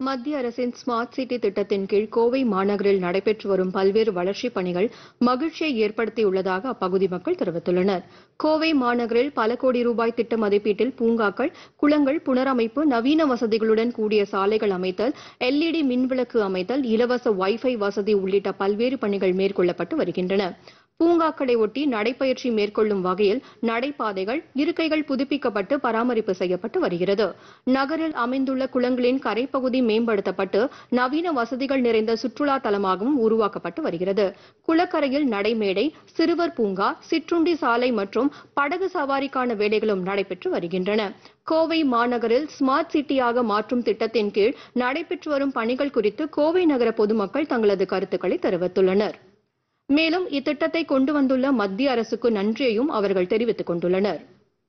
மத்திய அரசின் smart city திட்டத்தின் கீழ் கோவை மாநகரில் நடைபெற்று வரும் பல்வேறு வளர்ச்சிப் பணிகள் மகிழ்ச்சியை ஏற்படுத்தியுள்ளதாக அப்பகுதி மக்கள் தெரிவித்துள்ளனர் கோவை மாநகரில் பல கோடி ரூபாய் திட்ட மதிப்பீட்டில் பூங்காக்கள் குளங்கள் புனரமைப்பு நவீன வசதிகளுடன் கூடிய சாலைகள் அமைத்தல் எல்இடி மின்விளக்கு அமைத்தல் இலவச வைஃபை வசதி உள்ளிட்ட பல்வேறு பணிகள் மேற்கொள்ளப்பட்டு வருகின்றன பூங்காக்களை ஒட்டி நடைப்பயிற்சி மேற்கொள்ளும் வகையில் நடைபாதைகள் இருக்கைகள் புதுப்பிக்கப்பட்டு பராமரிப்பு செய்யப்பட்டு வருகிறது நகரில் அமைந்துள்ள குளங்களின் கரைப்பகுதி மேம்படுத்தப்பட்டு நவீன வசதிகள் நிறைந்த சுற்றுலா தலமாகவும் உருவாக்கப்பட்டு வருகிறது குளக்கரையில் நடைமேடை சிறுவர் பூங்கா சிற்றுண்டி சாலை மற்றும் படகு சவாரிக்கான வேலைகளும் நடைபெற்று வருகின்றன கோவை மாநகரில் ஸ்மார்ட் சிட்டியாக மாற்றும் திட்டத்தின் கீழ் நடைபெற்று வரும் பணிகள் குறித்து கோவை நகர பொதுமக்கள் தங்களது கருத்துக்களை தெரிவித்துள்ளனர் மேலும் இத்திட்டத்தை கொண்டு வந்துள்ள மத்திய அரசுக்கு நன்றியையும் அவர்கள் தெரிவித்துக் கொண்டுள்ளனர்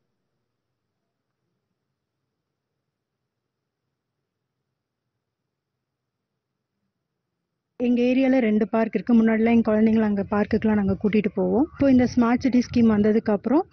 எங்கள் ஏரியாவில் ரெண்டு பார்க் இருக்குது முன்னாடிலாம் எங்கள் குழந்தைங்கள அங்கே பார்க்குக்கெலாம் நாங்கள் கூட்டிகிட்டு போவோம் இப்போ இந்த ஸ்மார்ட் சிட்டி ஸ்கீம் வந்ததுக்கப்புறம்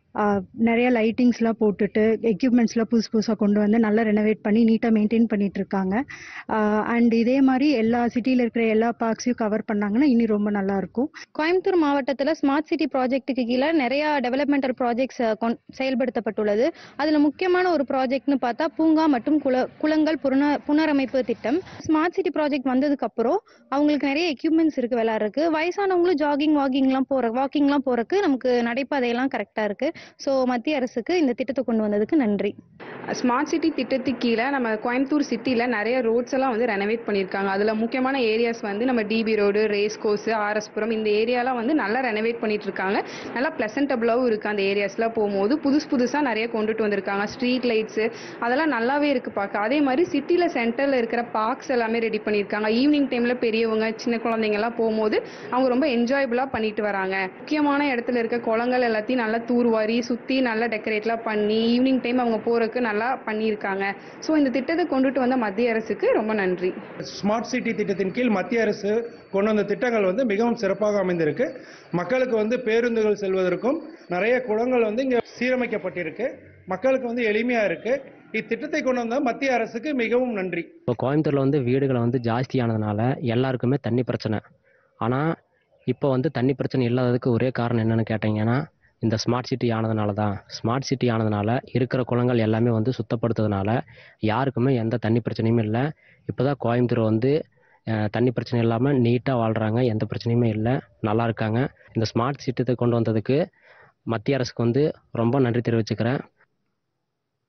நிறைய லைட்டிங்ஸ்லாம் போட்டுட்டு எக்யூப்மெண்ட்ஸ்லாம் புதுசு புதுசாக கொண்டு வந்து நல்லா ரெனோவேட் பண்ணி நீட்டாக மெயின்டைன் பண்ணிட்டு இருக்காங்க அண்ட் இதே மாதிரி எல்லா சிட்டியில் இருக்கிற எல்லா பார்க்ஸையும் கவர் பண்ணாங்கன்னா இனி ரொம்ப நல்லா இருக்கும் கோயம்புத்தூர் மாவட்டத்தில் ஸ்மார்ட் சிட்டி ப்ராஜெக்ட்டுக்கு கீழே நிறைய டெவலப்மெண்டல் ப்ராஜெக்ட்ஸ் செயல்படுத்தப்பட்டுள்ளது அதில் முக்கியமான ஒரு ப்ராஜெக்ட்னு பார்த்தா பூங்கா மற்றும் குள குளங்கள் புன புனரமைப்பு திட்டம் ஸ்மார்ட் சிட்டி ப்ராஜெக்ட் வந்ததுக்கு அப்புறம் அவங்களுக்கு நிறைய எக்யூப்மெண்ட்ஸ் இருக்கு விளையாடுறதுக்கு வயசானவங்களும் ஜாகிங் வாக்கிங்லாம் போற வாக்கிங்லாம் போறதுக்கு நமக்கு நடைபாதையெல்லாம் கரெக்டாக இருக்கு ஸோ மத்திய அரசுக்கு இந்த திட்டத்தை கொண்டு வந்ததுக்கு நன்றி ஸ்மார்ட் சிட்டி திட்டத்துக்கு கீழே நம்ம கோயம்புத்தூர் சிட்டியில் நிறைய ரோட்ஸ் எல்லாம் வந்து ரெனோவேட் பண்ணியிருக்காங்க அதில் முக்கியமான ஏரியாஸ் வந்து நம்ம DB road race course RS Puram இந்த ஏரியாலாம் வந்து நல்லா ரெனோவேட் பண்ணிட்டு இருக்காங்க நல்லா ப்ளசன்டபுளாகவும் இருக்குது அந்த ஏரியாஸ்லாம் போகும்போது புதுசு புதுசாக நிறைய கொண்டுட்டு வந்திருக்காங்க ஸ்ட்ரீட் லைட்ஸு அதெல்லாம் நல்லாவே இருக்குது பார்க்க அதே மாதிரி சிட்டியில் சென்டரில் இருக்கிற பார்க்ஸ் எல்லாமே ரெடி பண்ணியிருக்காங்க ஈவினிங் டைமில் பெரியவங்க சின்ன குழந்தைங்கலாம் போகும்போது அவங்க ரொம்ப என்ஜாயபுளாக பண்ணிட்டு வராங்க முக்கியமான இடத்துல இருக்க குளங்கள் எல்லாத்தையும் நல்லா தூர்வாரி சுற்றி நல்லா டெக்கரேட்லாம் பண்ணி ஈவினிங் டைம் அவங்க போகிறதுக்கு நல்லா பண்ணியிருக்காங்க ஸோ இந்த திட்டத்தை கொண்டுட்டு வந்த மத்திய அரசுக்கு ரொம்ப நன்றி ஸ்மார்ட் சிட்டி திட்டத்தின் கீழ் மத்திய அரசு கொண்டு வந்த திட்டங்கள் வந்து மிகவும் சிறப்பாக அமைந்திருக்கு மக்களுக்கு வந்து பேருந்துகள் செல்வதற்கும் நிறைய குளங்கள் வந்து இங்கே சீரமைக்கப்பட்டிருக்கு மக்களுக்கு வந்து எளிமையா இருக்கு இத்திட்டத்தை கொண்டு வந்த மத்திய அரசுக்கு மிகவும் நன்றி இப்போ கோயம்புத்தூரில் வந்து வீடுகளை வந்து ஜாஸ்தியானதுனால எல்லாருக்குமே தண்ணி பிரச்சனை ஆனால் இப்போ வந்து தண்ணி பிரச்சனை இல்லாததுக்கு ஒரே காரணம் என்னன்னு கேட்டிங்கன்னா இந்த ஸ்மார்ட் சிட்டி ஆனதுனால தான் ஸ்மார்ட் சிட்டி ஆனதுனால இருக்கிற குளங்கள் எல்லாமே வந்து சுத்தப்படுத்துறதுனால யாருக்குமே எந்த தண்ணி பிரச்சனையும் இல்லை இப்போ தான் கோயம்புத்தூர் வந்து அஹ், தண்ணி பிரச்சனை இல்லாமல் நீட்டாக வாழ்கிறாங்க எந்த பிரச்சனையுமே இல்லை நல்லா இருக்காங்க இந்த ஸ்மார்ட் சிட்டத்தை கொண்டு வந்ததுக்கு மத்திய அரசுக்கு வந்து ரொம்ப நன்றி தெரிவிச்சுக்கிறேன்